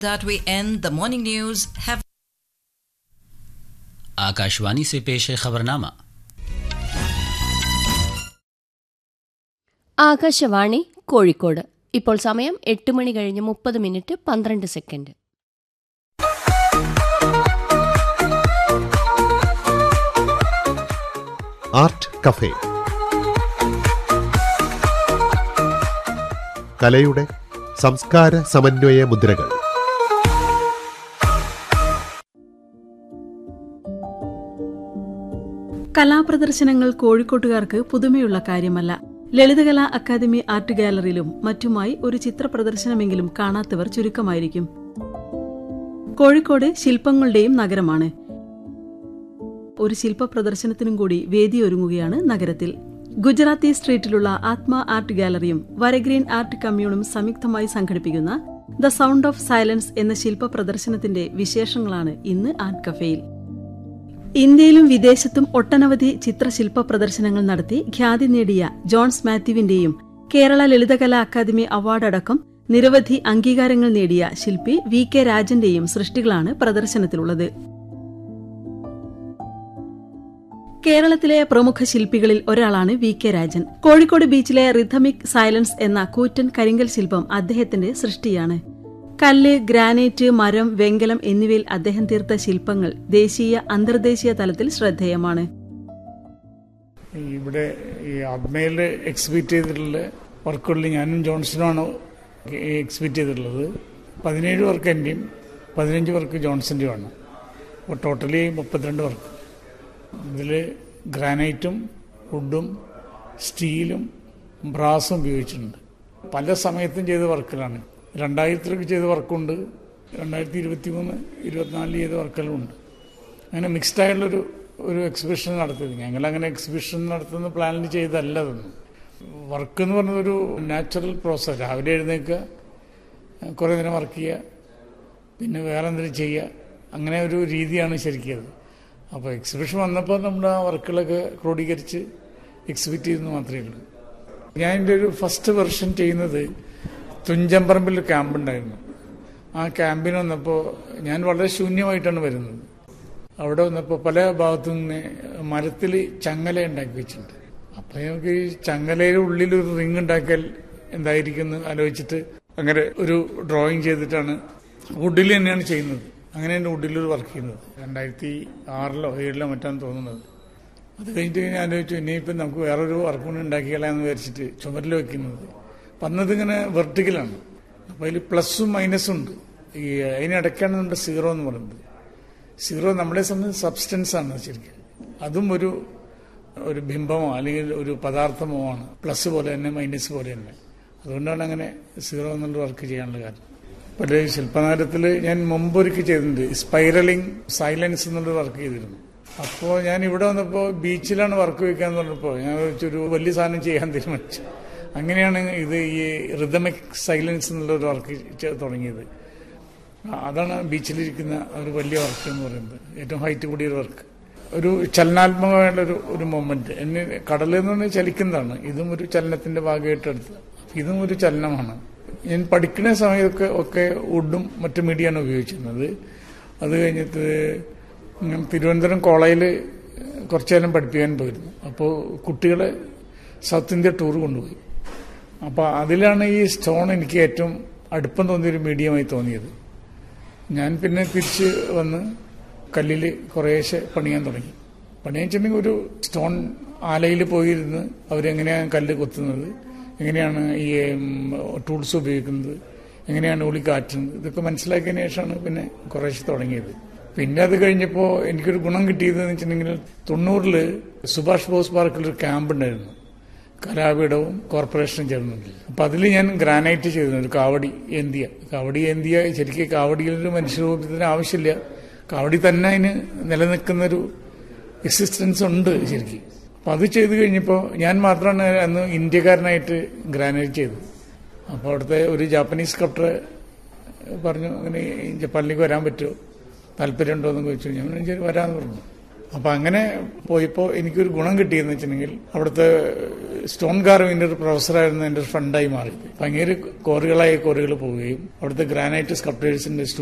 that we end the morning news. Have Akashvani से पेश है खबरनामा ആകാശവാണി കോഴിക്കോട് ഇപ്പോൾ സമയം എട്ട് മണി കഴിഞ്ഞ് മുപ്പത് മിനിറ്റ് പന്ത്രണ്ട് സെക്കൻഡ് ആർട്ട് കഫേ കലയുടെ സംസ്കാര സമന്വയ മുദ്രകൾ കലാപ്രദർശനങ്ങൾ കോഴിക്കോട്ടുകാർക്ക് പുതുമയുള്ള കാര്യമല്ല ലളിതകലാ അക്കാദമി ആർട്ട് ഗാലറിയിലും മറ്റുമായി ഒരു ചിത്ര പ്രദർശനമെങ്കിലും കാണാത്തവർ ചുരുക്കമായിരിക്കും കോഴിക്കോട് ശില്പങ്ങളുടെയും നഗരമാണ് ഒരു ശില്പ പ്രദർശനത്തിനും കൂടി വേദിയൊരുങ്ങുകയാണ് നഗരത്തിൽ ഗുജറാത്തി സ്ട്രീറ്റിലുള്ള ആത്മ ആർട്ട് ഗാലറിയും വരഗ്രീൻ ആർട്ട് കമ്മ്യൂണും സംയുക്തമായി സംഘടിപ്പിക്കുന്ന ദ സൗണ്ട് ഓഫ് സൈലൻസ് എന്ന ശില്പ പ്രദർശനത്തിന്റെ വിശേഷങ്ങളാണ് ഇന്ന് ആർട്ട് കഫേയിൽ ഇന്ത്യയിലും വിദേശത്തും ഒട്ടനവധി ചിത്രശില്പ പ്രദർശനങ്ങൾ നടത്തി ഖ്യാതി നേടിയ ജോൺസ് മാത്യുവിന്റെയും കേരള ലളിതകലാ അക്കാദമി അവാർഡ് അടക്കം നിരവധി അംഗീകാരങ്ങൾ നേടിയ ശില്പി വി കെ രാജന്റെയും സൃഷ്ടികളാണ് പ്രദർശനത്തിലുള്ളത് കേരളത്തിലെ പ്രമുഖ ശില്പികളിൽ ഒരാളാണ് വി കെ രാജൻ കോഴിക്കോട് ബീച്ചിലെ റിഥമിക് സൈലൻസ് എന്ന കൂറ്റൻ കരിങ്കൽ ശില്പം അദ്ദേഹത്തിന്റെ സൃഷ്ടിയാണ് കല്ല് ഗ്രാനൈറ്റ് മരം വെങ്കലം എന്നിവയിൽ അദ്ദേഹം തീർത്ത ശില്പങ്ങൾ ദേശീയ അന്തർദേശീയ തലത്തിൽ ശ്രദ്ധേയമാണ് ഇവിടെ ഈ അബ്മയിൽ എക്സിബിറ്റ് ചെയ്തിട്ടുള്ള വർക്കുകളിൽ ഞാനും ജോൺസണുമാണ് എക്സിബിറ്റ് ചെയ്തിട്ടുള്ളത് പതിനേഴ് വർക്ക് എൻ്റെയും പതിനഞ്ച് വർക്ക് ജോൺസൻ്റെയുമാണ് അപ്പോൾ ടോട്ടലി മുപ്പത്തിരണ്ട് വർക്ക് ഇതിൽ ഗ്രാനൈറ്റും വുഡും സ്റ്റീലും ബ്രാസും ഉപയോഗിച്ചിട്ടുണ്ട് പല സമയത്തും ചെയ്ത വർക്കുകളാണ് രണ്ടായിരത്തിലൊക്കെ ചെയ്ത വർക്കുണ്ട് രണ്ടായിരത്തി ഇരുപത്തി മൂന്ന് ഇരുപത്തിനാലിൽ ചെയ്ത വർക്കെല്ലാം ഉണ്ട് അങ്ങനെ മിക്സ്ഡ് ആയിട്ടുള്ളൊരു ഒരു എക്സിബിഷൻ നടത്തിയത് ഞങ്ങൾ അങ്ങനെ എക്സിബിഷൻ നടത്തുന്ന പ്ലാനിൽ ചെയ്തല്ല അതൊന്നും വർക്ക് എന്ന് പറഞ്ഞത് ഒരു നാച്ചുറൽ പ്രോസസ് രാവിലെ എഴുന്നേൽക്കുക കുറേ നേരം വർക്ക് ചെയ്യുക പിന്നെ വേറെ എന്തെങ്കിലും ചെയ്യുക അങ്ങനെ ഒരു രീതിയാണ് ശരിക്കും അത് അപ്പോൾ എക്സിബിഷൻ വന്നപ്പോൾ നമ്മുടെ ആ വർക്കുകളൊക്കെ ക്രോഡീകരിച്ച് എക്സിബിറ്റ് ചെയ്തെന്ന് മാത്രമേ ഉള്ളൂ ഞാൻ എൻ്റെ ഒരു ഫസ്റ്റ് വെർഷൻ ചെയ്യുന്നത് തുഞ്ചമ്പറമ്പിൽ ഒരു ക്യാമ്പ് ഉണ്ടായിരുന്നു ആ ക്യാമ്പിന് വന്നപ്പോൾ ഞാൻ വളരെ ശൂന്യമായിട്ടാണ് വരുന്നത് അവിടെ വന്നപ്പോൾ പല ഭാഗത്തു നിന്ന് മരത്തിൽ ചങ്ങല ഉണ്ടാക്കി വെച്ചിട്ടുണ്ട് അപ്പം നമുക്ക് ഈ ചങ്ങലയുടെ ഉള്ളിൽ ഒരു റിങ് ഉണ്ടാക്കിയാൽ എന്തായിരിക്കും എന്ന് ആലോചിച്ചിട്ട് അങ്ങനെ ഒരു ഡ്രോയിങ് ചെയ്തിട്ടാണ് വുഡിൽ തന്നെയാണ് ചെയ്യുന്നത് അങ്ങനെ എൻ്റെ വുഡിൽ വർക്ക് ചെയ്യുന്നത് രണ്ടായിരത്തി ആറിലോ ഏഴിലോ മറ്റാണ് തോന്നുന്നത് അത് കഴിഞ്ഞിട്ട് ഞാൻ ആലോചിച്ചു ഇനിയിപ്പം നമുക്ക് വേറൊരു വർക്ക് കൂടി ഉണ്ടാക്കിയാലെന്ന് വിചാരിച്ചിട്ട് ചുമരിൽ വെക്കുന്നത് അപ്പം അന്നതിങ്ങനെ വെർട്ടിക്കലാണ് അപ്പോൾ അതിൽ പ്ലസ്സും മൈനസും ഉണ്ട് ഈ അതിനിടയ്ക്കാണ് നമ്മുടെ സീറോ എന്ന് പറയുന്നത് സീറോ നമ്മളെ സംബന്ധിച്ച് സബ്സ്റ്റൻസ് ആണ് ശരിക്കും അതും ഒരു ഒരു ബിംബമോ അല്ലെങ്കിൽ ഒരു പദാർത്ഥമോ ആണ് പ്ലസ് പോലെ തന്നെ മൈനസ് പോലെ തന്നെ അതുകൊണ്ടാണ് അങ്ങനെ സീറോ എന്നുള്ള വർക്ക് ചെയ്യാനുള്ള കാരണം പല ശില്പനാരത്തിൽ ഞാൻ മുമ്പൊരുക്കി ചെയ്തിട്ടുണ്ട് സ്പൈറലിംഗ് സൈലൻസ് എന്നുള്ള വർക്ക് ചെയ്തിരുന്നു അപ്പോൾ ഞാൻ ഇവിടെ വന്നപ്പോൾ ബീച്ചിലാണ് വർക്ക് വയ്ക്കാന്ന് പറഞ്ഞപ്പോൾ ഞാൻ ഒരു വലിയ സാധനം ചെയ്യാൻ തീരുമാനിച്ചു അങ്ങനെയാണ് ഇത് ഈ റിതമിക് സൈലൻസ് എന്നുള്ള ഒരു വർക്ക് തുടങ്ങിയത് അതാണ് ബീച്ചിലിരിക്കുന്ന ഒരു വലിയ വർക്ക് എന്ന് പറയുന്നത് ഏറ്റവും ഹൈറ്റ് കൂടിയ ഒരു വർക്ക് ഒരു ചലനാത്മകമായുള്ള ഒരു ഒരു മൊമെന്റ് എന്നെ കടൽ എന്ന് പറഞ്ഞാൽ ചലിക്കുന്നതാണ് ഇതും ഒരു ചലനത്തിന്റെ ഭാഗമായിട്ട് എടുത്ത് ഇതും ഒരു ചലനമാണ് ഞാൻ പഠിക്കുന്ന സമയത്തൊക്കെ ഒക്കെ വുഡും മറ്റു മീഡിയയാണ് ഉപയോഗിച്ചിരുന്നത് അത് കഴിഞ്ഞിട്ട് ഞാൻ തിരുവനന്തപുരം കോളേജിൽ കുറച്ചു നേരം പഠിപ്പിക്കാൻ പോയിരുന്നു അപ്പോൾ കുട്ടികളെ സൗത്ത് ഇന്ത്യ ടൂർ കൊണ്ടുപോയി അപ്പോൾ അതിലാണ് ഈ സ്റ്റോൺ എനിക്ക് ഏറ്റവും അടുപ്പം തോന്നിയൊരു മീഡിയമായി തോന്നിയത് ഞാൻ പിന്നെ തിരിച്ച് വന്ന് കല്ലിൽ കുറേശ്ശെ പണിയാൻ തുടങ്ങി പണിയാൻ വെച്ചിട്ടുണ്ടെങ്കിൽ ഒരു സ്റ്റോൺ ആലയിൽ പോയിരുന്ന് അവരെങ്ങനെയാണ് കല്ല് കൊത്തുന്നത് എങ്ങനെയാണ് ഈ ടൂൾസ് ഉപയോഗിക്കുന്നത് എങ്ങനെയാണ് ഉളി കാറ്റുന്നത് ഇതൊക്കെ മനസ്സിലാക്കിയതിന് ശേഷമാണ് പിന്നെ കുറേശ്ശെ തുടങ്ങിയത് പിന്നെ അത് കഴിഞ്ഞപ്പോൾ എനിക്കൊരു ഗുണം കിട്ടിയതെന്ന് വെച്ചിട്ടുണ്ടെങ്കിൽ തൊണ്ണൂറിൽ സുഭാഷ് ബോസ് പാർക്കിൽ ഒരു ക്യാമ്പ് ഉണ്ടായിരുന്നു കലാപീഠവും കോർപ്പറേഷനും ചേർന്നുണ്ട് അപ്പം അതിൽ ഞാൻ ഗ്രാനൈറ്റ് ചെയ്തിരുന്നു ഒരു കാവടി ഏന്തിയ കാവടി ഏന്തിയ ശരിക്കും കാവടിയിലൊരു മനുഷ്യരൂപത്തിന് ആവശ്യമില്ല കാവടി തന്നെ അതിന് നിലനിൽക്കുന്നൊരു എക്സിസ്റ്റൻസ് ഉണ്ട് ശരിക്കും അപ്പം അത് ചെയ്ത് കഴിഞ്ഞപ്പോൾ ഞാൻ മാത്രമാണ് അന്ന് ഇന്ത്യക്കാരനായിട്ട് ഗ്രാനൈറ്റ് ചെയ്തത് അപ്പോൾ അവിടുത്തെ ഒരു ജാപ്പനീസ് കപ്റ്റർ പറഞ്ഞു അങ്ങനെ ജപ്പാനിലേക്ക് വരാൻ പറ്റുമോ താല്പര്യമുണ്ടോ എന്ന് ചോദിച്ചു ഞാൻ ശരി വരാമെന്ന് പറഞ്ഞു അപ്പം അങ്ങനെ പോയപ്പോൾ എനിക്കൊരു ഗുണം കിട്ടിയെന്ന് വെച്ചിട്ടുണ്ടെങ്കിൽ അവിടുത്തെ സ്റ്റോൺ കാർവിംഗിന്റെ ഒരു പ്രൊഫസറായിരുന്നു എൻ്റെ ഒരു ഫ്രണ്ടായി മാറിയത് അപ്പം അങ്ങേര് കോറികളായി കോറികൾ പോവുകയും അവിടുത്തെ ഗ്രാനൈറ്റ് സ്കൾപ്റ്റേഴ്സിന്റെ